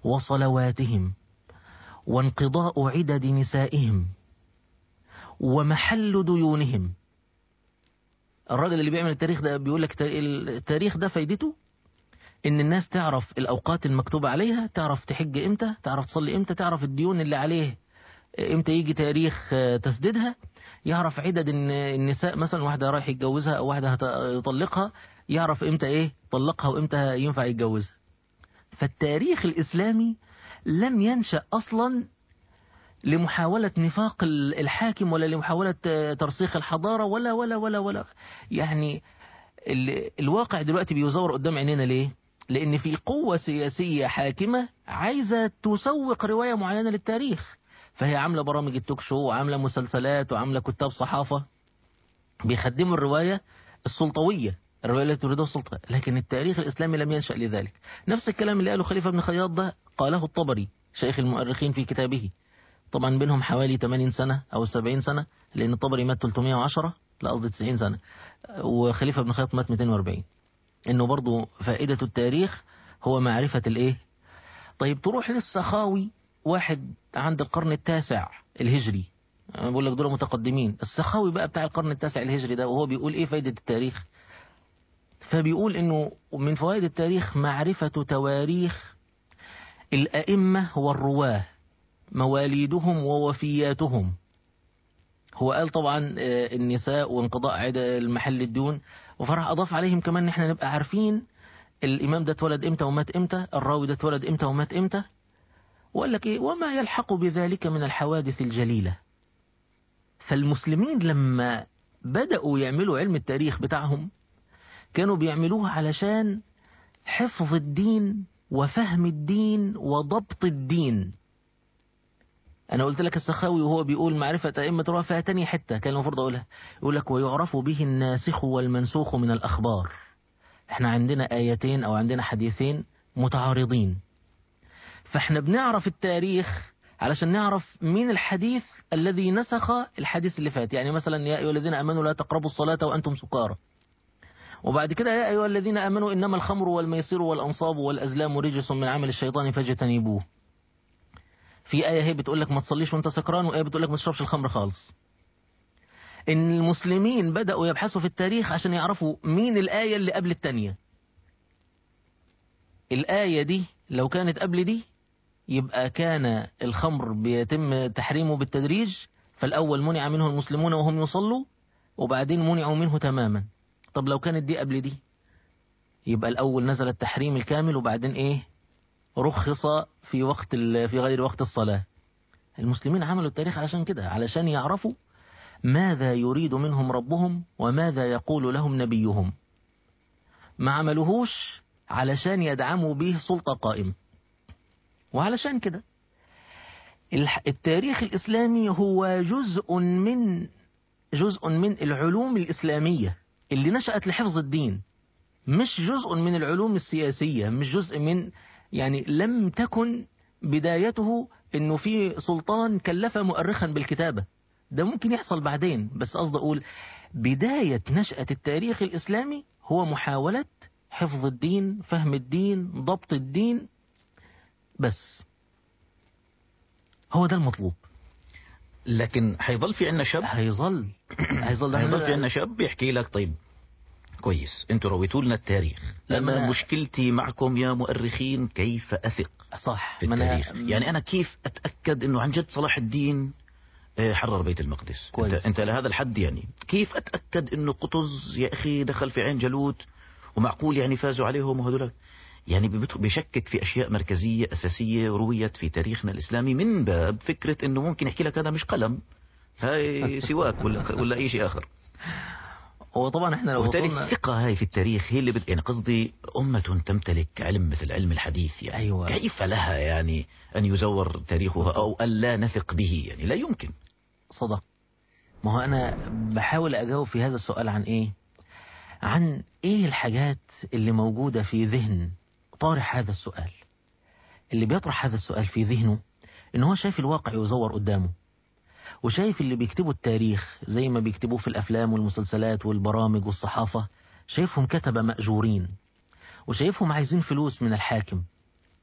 وصلواتهم وانقضاء عدد نسائهم ومحل ديونهم الراجل اللي بيعمل التاريخ ده بيقول لك التاريخ ده فايدته ان الناس تعرف الاوقات المكتوبة عليها تعرف تحج امتى تعرف تصلي امتى تعرف الديون اللي عليه امتى يجي تاريخ تسديدها يعرف عدد النساء مثلا واحدة رايح يتجوزها او واحدة هيطلقها يعرف امتى ايه طلقها وامتى ينفع يتجوزها فالتاريخ الاسلامي لم ينشأ اصلا لمحاولة نفاق الحاكم ولا لمحاولة ترسيخ الحضارة ولا ولا ولا ولا يعني الواقع دلوقتي بيزور قدام عينينا ليه لان في قوة سياسية حاكمة عايزة تسوق رواية معينة للتاريخ فهي عاملة برامج التوك شو وعاملة مسلسلات وعاملة كتاب صحافة بيخدموا الرواية السلطوية الرواية التي تريدها السلطة لكن التاريخ الإسلامي لم ينشأ لذلك نفس الكلام اللي قاله خليفة بن خياط ده قاله الطبري شيخ المؤرخين في كتابه طبعا بينهم حوالي 80 سنة أو 70 سنة لأن الطبري مات 310 لا قصدي 90 سنة وخليفة بن خياط مات 240 إنه برضو فائدة التاريخ هو معرفة الإيه طيب تروح للسخاوي واحد عند القرن التاسع الهجري أنا بقول لك دول متقدمين السخاوي بقى بتاع القرن التاسع الهجري ده وهو بيقول ايه فايدة التاريخ فبيقول انه من فوائد التاريخ معرفة تواريخ الأئمة والرواه مواليدهم ووفياتهم هو قال طبعا النساء وانقضاء عدد المحل الدون وفرح أضاف عليهم كمان ان احنا نبقى عارفين الإمام ده اتولد امتى ومات امتى الراوي ده اتولد امتى ومات امتى وقال لك ايه وما يلحق بذلك من الحوادث الجليلة فالمسلمين لما بدأوا يعملوا علم التاريخ بتاعهم كانوا بيعملوه علشان حفظ الدين وفهم الدين وضبط الدين أنا قلت لك السخاوي وهو بيقول معرفة أئمة رواه فيها تاني حتة كان المفروض أقولها يقول لك ويعرف به الناسخ والمنسوخ من الأخبار احنا عندنا آيتين أو عندنا حديثين متعارضين فاحنا بنعرف التاريخ علشان نعرف مين الحديث الذي نسخ الحديث اللي فات يعني مثلا يا أيها الذين أمنوا لا تقربوا الصلاة وأنتم سكارى وبعد كده يا أيها الذين أمنوا إنما الخمر والميسر والأنصاب والأزلام رجس من عمل الشيطان فاجتنبوه في آية هي بتقول لك ما تصليش وانت سكران وآية بتقول لك ما تشربش الخمر خالص إن المسلمين بدأوا يبحثوا في التاريخ عشان يعرفوا مين الآية اللي قبل التانية الآية دي لو كانت قبل دي يبقى كان الخمر بيتم تحريمه بالتدريج فالأول منع منه المسلمون وهم يصلوا وبعدين منعوا منه تماما طب لو كانت دي قبل دي يبقى الأول نزل التحريم الكامل وبعدين إيه رخص في وقت في غير وقت الصلاة المسلمين عملوا التاريخ علشان كده علشان يعرفوا ماذا يريد منهم ربهم وماذا يقول لهم نبيهم ما عملوهوش علشان يدعموا به سلطة قائمة وعلشان كده التاريخ الإسلامي هو جزء من جزء من العلوم الإسلامية اللي نشأت لحفظ الدين مش جزء من العلوم السياسية مش جزء من يعني لم تكن بدايته انه في سلطان كلف مؤرخا بالكتابة ده ممكن يحصل بعدين بس قصد اقول بداية نشأة التاريخ الاسلامي هو محاولة حفظ الدين فهم الدين ضبط الدين بس هو ده المطلوب لكن هيظل في عنا شاب هيظل هيظل هيظل في عنا شاب بيحكي لك طيب كويس انتوا رويتوا لنا التاريخ لما لما- مشكلتي معكم يا مؤرخين كيف اثق صح في ما أنا- التاريخ يعني انا كيف اتاكد انه عن جد صلاح الدين آه، حرر بيت المقدس كويس. انت, انت لهذا الحد يعني كيف اتاكد انه قطز يا اخي دخل في عين جالوت ومعقول يعني فازوا عليهم وهذول يعني بيبت- بيشكك في اشياء مركزيه اساسيه رويت في تاريخنا الاسلامي من باب فكره انه ممكن يحكي لك هذا مش قلم هاي سواك ولا ولا اي شيء اخر هو طبعا احنا لو وبالتالي وصلنا الثقة هاي في التاريخ هي اللي بد... يعني قصدي أمة تمتلك علم مثل علم الحديث يعني أيوة. كيف لها يعني أن يزور تاريخها أو أن لا نثق به يعني لا يمكن صدق ما هو انا بحاول اجاوب في هذا السؤال عن ايه عن ايه الحاجات اللي موجودة في ذهن طارح هذا السؤال اللي بيطرح هذا السؤال في ذهنه ان هو شايف الواقع يزور قدامه وشايف اللي بيكتبوا التاريخ زي ما بيكتبوه في الافلام والمسلسلات والبرامج والصحافة شايفهم كتبة مأجورين وشايفهم عايزين فلوس من الحاكم